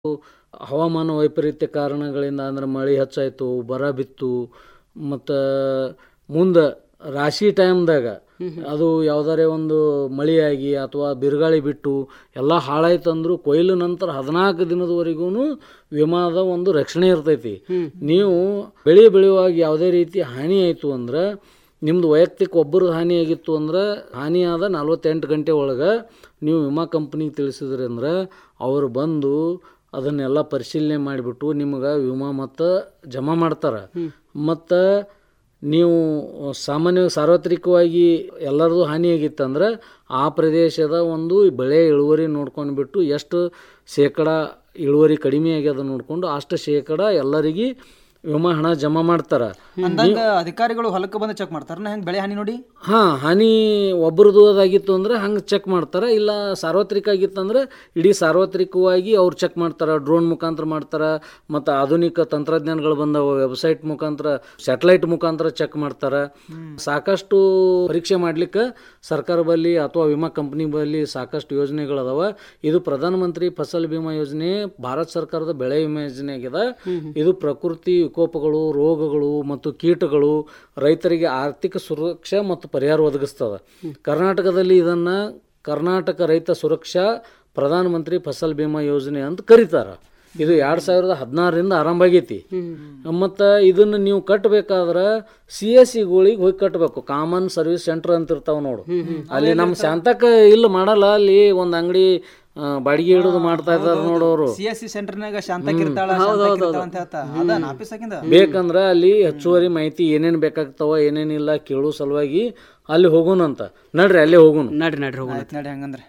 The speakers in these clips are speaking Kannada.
ಹವಾಮಾನ ವೈಪರೀತ್ಯ ಕಾರಣಗಳಿಂದ ಅಂದ್ರೆ ಮಳೆ ಹೆಚ್ಚಾಯಿತು ಬರ ಬಿತ್ತು ಮತ್ತು ಮುಂದೆ ರಾಶಿ ಟೈಮ್ದಾಗ ಅದು ಯಾವ್ದಾರೇ ಒಂದು ಮಳೆಯಾಗಿ ಅಥವಾ ಬಿರುಗಾಳಿ ಬಿಟ್ಟು ಎಲ್ಲ ಹಾಳಾಯ್ತು ಅಂದ್ರೂ ಕೊಯ್ಲು ನಂತರ ಹದಿನಾಲ್ಕು ದಿನದವರೆಗೂ ವಿಮಾದ ಒಂದು ರಕ್ಷಣೆ ಇರ್ತೈತಿ ನೀವು ಬೆಳೆ ಬೆಳೆಯುವಾಗ ಯಾವುದೇ ರೀತಿ ಹಾನಿ ಆಯಿತು ಅಂದ್ರೆ ನಿಮ್ದು ವೈಯಕ್ತಿಕ ಒಬ್ಬರದ್ದು ಹಾನಿ ಆಗಿತ್ತು ಅಂದ್ರೆ ಹಾನಿಯಾದ ನಲ್ವತ್ತೆಂಟು ಗಂಟೆ ಒಳಗೆ ನೀವು ವಿಮಾ ಕಂಪ್ನಿಗೆ ತಿಳಿಸಿದ್ರಿ ಅಂದ್ರೆ ಅವರು ಬಂದು ಅದನ್ನೆಲ್ಲ ಪರಿಶೀಲನೆ ಮಾಡಿಬಿಟ್ಟು ನಿಮ್ಗೆ ವಿಮಾ ಮತ್ತು ಜಮಾ ಮಾಡ್ತಾರೆ ಮತ್ತು ನೀವು ಸಾಮಾನ್ಯವಾಗಿ ಸಾರ್ವತ್ರಿಕವಾಗಿ ಎಲ್ಲರದು ಹಾನಿಯಾಗಿತ್ತಂದ್ರೆ ಆ ಪ್ರದೇಶದ ಒಂದು ಬೆಳೆ ಇಳುವರಿ ನೋಡ್ಕೊಂಡ್ಬಿಟ್ಟು ಎಷ್ಟು ಶೇಕಡ ಇಳುವರಿ ಕಡಿಮೆ ಆಗ್ಯದ ನೋಡಿಕೊಂಡು ಅಷ್ಟು ಶೇಕಡ ಎಲ್ಲರಿಗೆ ವಿಮಾ ಹಣ ಜಮಾ ಮಾಡ್ತಾರೆ ಅಂದಂಗ ಅಧಿಕಾರಿಗಳು ಹೊಲಕ್ಕೆ ಬಂದು ಚೆಕ್ ಮಾಡ್ತಾರ ಹೆಂಗ್ ಬೆಳೆ ಹಾನಿ ನೋಡಿ ಹಾಂ ಹಾನಿ ಒಬ್ರದ್ದು ಅದಾಗಿತ್ತು ಅಂದರೆ ಹಂಗೆ ಚೆಕ್ ಮಾಡ್ತಾರೆ ಇಲ್ಲ ಸಾರ್ವತ್ರಿಕ ಆಗಿತ್ತಂದ್ರೆ ಇಡೀ ಸಾರ್ವತ್ರಿಕವಾಗಿ ಅವ್ರು ಚೆಕ್ ಮಾಡ್ತಾರೆ ಡ್ರೋನ್ ಮುಖಾಂತರ ಮಾಡ್ತಾರೆ ಮತ್ತು ಆಧುನಿಕ ತಂತ್ರಜ್ಞಾನಗಳು ಬಂದವು ವೆಬ್ಸೈಟ್ ಮುಖಾಂತರ ಸ್ಯಾಟಲೈಟ್ ಮುಖಾಂತರ ಚೆಕ್ ಮಾಡ್ತಾರೆ ಸಾಕಷ್ಟು ಪರೀಕ್ಷೆ ಮಾಡ್ಲಿಕ್ಕೆ ಸರ್ಕಾರ ಬಲ್ಲಿ ಅಥವಾ ವಿಮಾ ಕಂಪ್ನಿ ಬಲ್ಲಿ ಸಾಕಷ್ಟು ಯೋಜನೆಗಳದಾವ ಇದು ಪ್ರಧಾನಮಂತ್ರಿ ಫಸಲ್ ಬಿಮಾ ಯೋಜನೆ ಭಾರತ ಸರ್ಕಾರದ ಬೆಳೆ ವಿಮಾ ಯೋಜನೆ ಆಗಿದೆ ಇದು ಪ್ರಕೃತಿ ವಿಕೋಪಗಳು ರೋಗಗಳು ಮತ್ತು ಕೀಟಗಳು ರೈತರಿಗೆ ಆರ್ಥಿಕ ಸುರಕ್ಷೆ ಮತ್ತು ಪರಿಹಾರ ಒದಗಿಸ್ತದೆ ಕರ್ನಾಟಕದಲ್ಲಿ ಇದನ್ನು ಕರ್ನಾಟಕ ರೈತ ಸುರಕ್ಷಾ ಪ್ರಧಾನಮಂತ್ರಿ ಫಸಲ್ ಬಿಮಾ ಯೋಜನೆ ಅಂತ ಕರೀತಾರೆ ಇದು ಎರಡು ಸಾವಿರದ ಹದಿನಾರರಿಂದ ಆರಂಭ ಆಗೈತಿ ಮತ್ತು ಇದನ್ನು ನೀವು ಕಟ್ಟಬೇಕಾದ್ರೆ ಸಿ ಎಸ್ ಸಿಗಳಿಗೆ ಹೋಗಿ ಕಟ್ಟಬೇಕು ಕಾಮನ್ ಸರ್ವಿಸ್ ಸೆಂಟರ್ ಅಂತ ಇರ್ತಾವ ನೋಡು ಅಲ್ಲಿ ನಮ್ಮ ಶಾಂತಕ ಇಲ್ಲ ಮಾಡಲ್ಲ ಅಲ್ಲಿ ಒಂದು ಅಂಗಡಿ ಆ, ಬಾಡಿಗೆ ಹಿಡಿದು ಮಾಡ್ತಾ ಇದ್ದಾರೆ ನೋಡೋರು ಸಿ ಎಸ್ ಸಿ ಸೆಂಟರ್ನಾಗ ಶಾಂತಕಿರ್ತಾಳ ಶಾಂತಕಿರ್ತಾಳ ಅಂತ ಹೇಳ್ತಾ ಅದ ಆಫೀಸ್ ಆಗಿಂದ ಬೇಕಂದ್ರೆ ಅಲ್ಲಿ ಹೆಚ್ಚುವರಿ ಮಾಹಿತಿ ಏನೇನು ಬೇಕಾಗ್ತಾವ ಏನೇನಿಲ್ಲ ಕೇಳೋ ಸಲುವಾಗಿ ಅಲ್ಲಿ ಹೋಗೋಣಂತ ನಡ್ರಿ ಅಲ್ಲೇ ಹೋಗೋಣ ನಡ್ರಿ ನಡ್ರಿ ಹೋಗೋಣ ಆಯ್ತು ನಡಿ ಹಂಗಂದ್ರೆ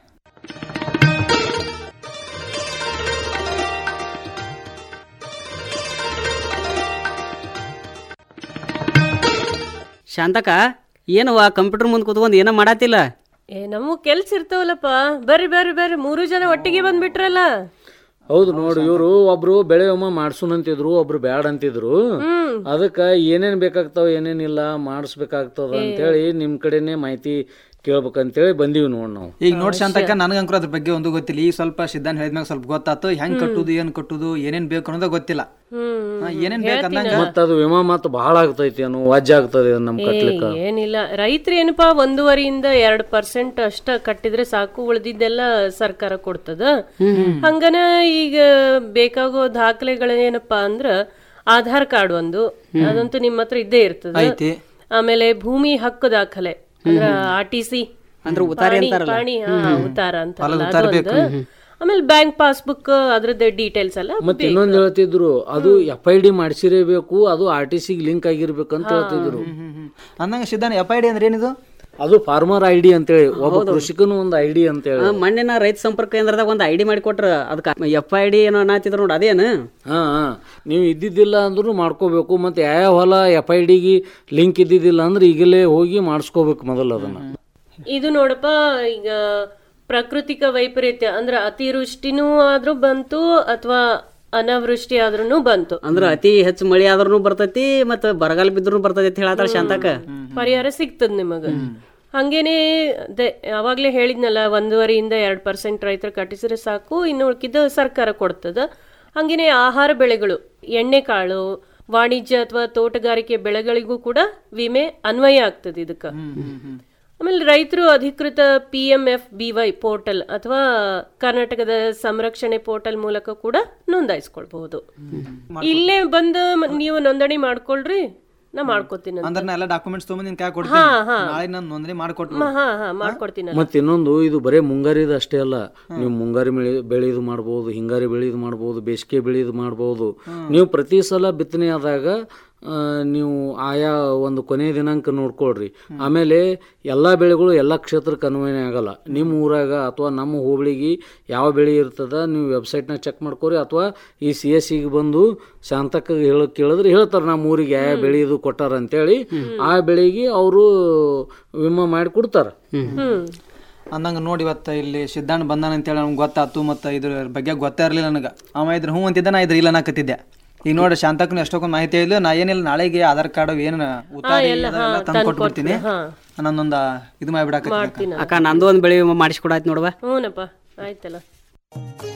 ಶಾಂತಕ ಏನವ ಕಂಪ್ಯೂಟರ್ ಮುಂದೆ ಕುತ್ಕೊಂಡು ಏನೋ ಮಾಡತ್ತಿಲ್ಲ ಏ ನಮಗ್ ಕೆಲ್ಸ ಇರ್ತಾವಲ್ಲಪ್ಪ ಬರ್ರಿ ಬರ್ರಿ ಬರ್ರಿ ಮೂರು ಜನ ಒಟ್ಟಿಗೆ ಬಂದ್ಬಿಟ್ರಲ್ಲ ಹೌದು ನೋಡಿ ಇವರು ಒಬ್ರು ಬೆಳೆ ವಿಮಾ ಮಾಡ್ಸುನ್ ಅಂತಿದ್ರು ಒಬ್ರು ಬ್ಯಾಡ್ ಅಂತಿದ್ರು ಅದಕ್ಕೆ ಏನೇನ್ ಬೇಕಾಗ್ತಾವ ಏನೇನಿಲ್ಲ ಮಾಡಿಸ್ಬೇಕಾಗ್ತದ ಅಂತೇಳಿ ನಿಮ್ ಕಡೆನೆ ಮಾಹಿತಿ ಕೇಳ್ಬೇಕಂತೇಳಿ ಬಂದೀವಿ ನೋಡ್ ನಾವು ಈಗ ನೋಡ್ ಶಾಂತಕ್ಕ ನನಗಂಕರು ಅದ್ರ ಬಗ್ಗೆ ಒಂದು ಗೊತ್ತಿಲ್ಲ ಈಗ ಸ್ವಲ್ಪ ಸಿದ್ಧಾಂತ ಹೇಳಿದ್ಮ್ಯಾಗ ಸ್ವಲ್ಪ ಗೊತ್ತಾತು ಹೆಂಗ್ ಕಟ್ಟುದು ಏನ್ ಕಟ್ಟುದು ಏನೇನ್ ಬೇಕು ಅನ್ನೋದ ಗೊತ್ತಿಲ್ಲ ಹಾ, ಏನೇನ್ ಬೇಕು ಅಂದಂಗ ಮತ್ತ ಅದು ವಿಮಾ ಮಾತು ಬಹಳ ಆಗ್ತೈತಿ ಅನ್ನೋ ವಾಜ್ಯ ಆಗ್ತದೆ ನಮ್ ಕಟ್ಲಿಕ್ಕ ಏನಿಲ್ಲ ರೈತರು ಏನಪ್ಪಾ ಒಂದೂವರೆಯಿಂದ ಎರಡ್ ಪರ್ಸೆಂಟ್ ಅಷ್ಟ ಕಟ್ಟಿದ್ರೆ ಸಾಕು ಉಳ್ದಿದ್ದೆಲ್ಲ ಸರ್ಕಾರ ಕೊಡ್ತದ ಹಂಗನ ಈಗ ಬೇಕಾಗೋ ದಾಖಲೆಗಳೇನಪ್ಪಾ ಅಂದ್ರ ಆಧಾರ್ ಕಾರ್ಡ್ ಒಂದು ಅದಂತೂ ನಿಮ್ಮ ಹತ್ರ ಇದ್ದೇ ಇರ್ತದ ಐತಿ ಆಮೇಲೆ ಭೂಮಿ ಹಕ್ಕು ದಾಖಲೆ ಅಂದ್ರ ಆರ್ ಟಿ ಸಿ ಅಂದ್ರೆ ಉತ್ತಾರಿ ಅಂತಾರಲ್ಲ. ಪಾಣಿ ಹಾ, ಉತ್ತಾರ ಅಂತ ಆಮೇಲೆ ಬ್ಯಾಂಕ್ ಪಾಸ್ಬುಕ್ ಅದ್ರದ್ದು ಡೀಟೇಲ್ಸ್ ಎಲ್ಲ ಮತ್ತೆ ಇನ್ನೊಂದ್ ಹೇಳ್ತಿದ್ರು ಅದು ಎಫ್ ಐ ಡಿ ಮಾಡಿಸಿರೇಬೇಕು ಅದು ಆರ್ ಟಿ ಸಿಗ್ ಲಿಂಕ್ ಆಗಿರ್ಬೇಕು ಅಂತ ಹೇಳ್ತಿದ್ರು ಅಂದಂಗ ಸಿದ್ಧಾಂತ ಎಫ್ ಐ ಡಿ ಅಂದ್ರೆ ಏನಿದು ಅದು ಫಾರ್ಮರ್ ಐ ಡಿ ಅಂತೇಳಿ ಒಬ್ಬ ಕೃಷಿಕನು ಒಂದು ಐ ಡಿ ಅಂತೇಳಿ ಆ, ಮೊನ್ನೆ ರೈತ ಸಂಪರ್ಕ ಕೇಂದ್ರದಾಗ ಒಂದು ಐ ಡಿ ಮಾಡಿ ಕೊಟ್ರ ಅದಕ್ಕೆ ಎಫ್ ಐ ಡಿ ಏನೋ ಅನ್ನತ್ತಿದ್ರು ನೋಡಿ ಅದೇನು ಹಾ ಹಾ ನೀವು ಇದ್ದಿದ್ದಿಲ್ಲ ಅಂದ್ರೂ ಮಾಡ್ಕೋಬೇಕು ಮತ್ತೆ ಯಾವ ಹೊಲ ಎಫ್ ಐ ಡಿಗೆ ಲಿಂಕ್ ಇದ್ದಿದ್ದಿಲ್ಲ ಅಂದ್ರೆ ಈಗಲೇ ಹೋಗಿ ಮಾಡಿಸ್ಕೋಬೇಕು ಮೊದಲು ಅದನ್ನ ಇದು ನೋಡಪ್ಪ ಈಗ ಪ್ರಾಕೃತಿಕ ವೈಪರೀತ್ಯ ಅಂದ್ರ ಅತಿವೃಷ್ಟಿನೂ ಆದ್ರೂ ಬಂತು ಅಥವಾ ಅನಾವೃಷ್ಟಿ ಆದ್ರೂ ಬಂತು ಅಂದ್ರೆ ಅತಿ ಹೆಚ್ಚು ಮಳಿ ಆದ್ರೂ ಬರ್ತೈತಿ ಮತ್ತೆ ಬರಗಾಲ ಬಿದ್ರು ಬರ್ತೈತಿ ಅಂತ ಹೇಳತ್ತಾಳ ಶಾಂತಕ ಪರಿಹಾರ ಸಿಗ್ತದ ನಿಮಗ ಹಂಗೇನೆ ಅದೇ ಯಾವಾಗ್ಲೇ ಹೇಳಿದ್ನಲ್ಲ ಒಂದೂವರೆಯಿಂದ ಎರಡ್ ಪರ್ಸೆಂಟ್ ರೈತರು ಕಟ್ಟಿಸಿದ್ರೆ ಸಾಕು ಇನ್ನು ಉಳ್ಕಿದ್ದು ಸರ್ಕಾರ ಕೊಡ್ತದ ಹಂಗೇನೆ ಆಹಾರ ಬೆಳೆಗಳು ಎಣ್ಣೆಕಾಳು ವಾಣಿಜ್ಯ ಅಥವಾ ತೋಟಗಾರಿಕೆ ಬೆಳೆಗಳಿಗೂ ಕೂಡ ವಿಮೆ ಅನ್ವಯ ಆಗ್ತದೆ ಇದಕ್ಕ ಆಮೇಲೆ ರೈತರು ಅಧಿಕೃತ P M F B Y portal ಅಥವಾ ಕರ್ನಾಟಕದ ಸಂರಕ್ಷಣೆ ಪೋರ್ಟಲ್ ಮೂಲಕ ಕೂಡ ನೋಂದಾಯಿಸ್ಕೊಳ್ಬಹುದು ಇಲ್ಲೇ ಬಂದು ಮ- ನೀವು ನೋಂದಣಿ ಮಾಡ್ಕೊಳ್ರಿ ನಾ ಮಾಡ್ಕೋತೀನಿ ಅಂತ. ಅಂದ್ರ ನಾ ಎಲ್ಲ ಡಾಕ್ಯುಮೆಂಟ್ಸ್ ತೊಗೊಂಡು ನಿನ್ ಕೈ ಕೊಡ್ತೀನಿ ನಾಳೆ ನಾನು ನೋಂದಣಿ ಮಾಡ್ಕೊಟ್ಟು ಮ- ಹಾ ಹಾ ಮಾಡ್ಕೊಡ್ತೀನಿ ಮತ್ತೆ ಇನ್ನೊಂದು ಇದು ಬರೇ ಮುಂಗಾರಿದ ಅಷ್ಟೇ ಅಲ್ಲ ನೀವು ಮುಂಗಾರಿ ಬೆಳೆ ಬೆಳೆದು ಮಾಡ್ಬೋದು ಹಿಂಗಾರಿ ಬೆಳೆದು ಮಾಡ್ಬೋದು ಬೇಸಿಗೆ ಬೆಳೆದು ಮಾಡ್ಬೋದು ನೀವು ಪ್ರತಿ ಸಲ ಬಿತ್ತನೆ ಆದಾಗ ಆ, ನೀವು ಆಯಾ ಒಂದು ಕೊನೆಯ ದಿನಾಂಕ ನೋಡ್ಕೊಳ್ರಿ ಆಮೇಲೆ ಎಲ್ಲ ಬೆಳೆಗಳು ಎಲ್ಲ ಕ್ಷೇತ್ರಕ್ಕೆ ಅನ್ವಯ ಆಗಲ್ಲ ನಿಮ್ಮ ಊರಾಗ ಅಥವಾ ನಮ್ಮ ಹೋಬಳಿಗೆ ಯಾವ ಬೆಳೆ ಇರ್ತದ ನೀವು ವೆಬ್ಸೈಟ್ನಾಗ ಚೆಕ್ ಮಾಡ್ಕೊರಿ ಅಥವಾ ಈ ಸಿ ಎಸ್ ಸಿಗೆ ಬಂದು ಶಾಂತಕ್ಕ ಹೇಳ ಕೇಳಿದ್ರೆ ಹೇಳ್ತಾರೆ ನಮ್ಮ ಊರಿಗೆ ಯಾವ ಬೆಳೆ ಇದು ಕೊಟ್ಟಾರ ಅಂತೇಳಿ ಆ ಬೆಳೆಗೆ ಅವರು ವಿಮಾ ಮಾಡಿ ಕೊಡ್ತಾರೆ ಹ್ಮ್ ಅಂದಂಗ ನೋಡಿ ಇವತ್ತ ಇಲ್ಲಿ ಸಿದ್ಧಾಂತ ಬಂದಾನ ಅಂತೇಳಿ ನಮ್ಗೆ ಗೊತ್ತಾತು ಮತ್ತು ಇದ್ರ ಬಗ್ಗೆ ಗೊತ್ತೇ ಇರಲಿಲ್ಲ ನನಗೆ ಅವ ಇದ್ರ ಹ್ಞೂ ಅಂತಿದ್ದ ನಾ ಇದ್ರ ಇಲ್ಲ ಅನ್ನಕತ್ತಿದ್ದೆ ಈಗ ನೋಡಿ ಶಾಂತಕ್ಕೂ ಎಷ್ಟೊಂದು ಮಾಹಿತಿ ಇಲ್ಲ ನಾ ಏನಿಲ್ಲ ನಾಳೆಗೆ ಆಧಾರ್ ಕಾರ್ಡ್ ಏನು ಉತ್ತಾರಿ ಅದೆಲ್ಲ ತಂದು ಕೊಟ್ಬಿಡ್ತೀನಿ ನನ್ನೊಂದು ಇದು ಮಾಡಿಬಿಡಾಕ ಅಕ್ಕ ನಂದು ಒಂದು ಬೆಳೆ ವಿಮೆ ಮಾಡಿಸ್ಕೊಡಾಯ್ತು ನೋಡುವ ಹ್ಞೂನಪ್ಪ ಆಯ್ತಲ್ಲ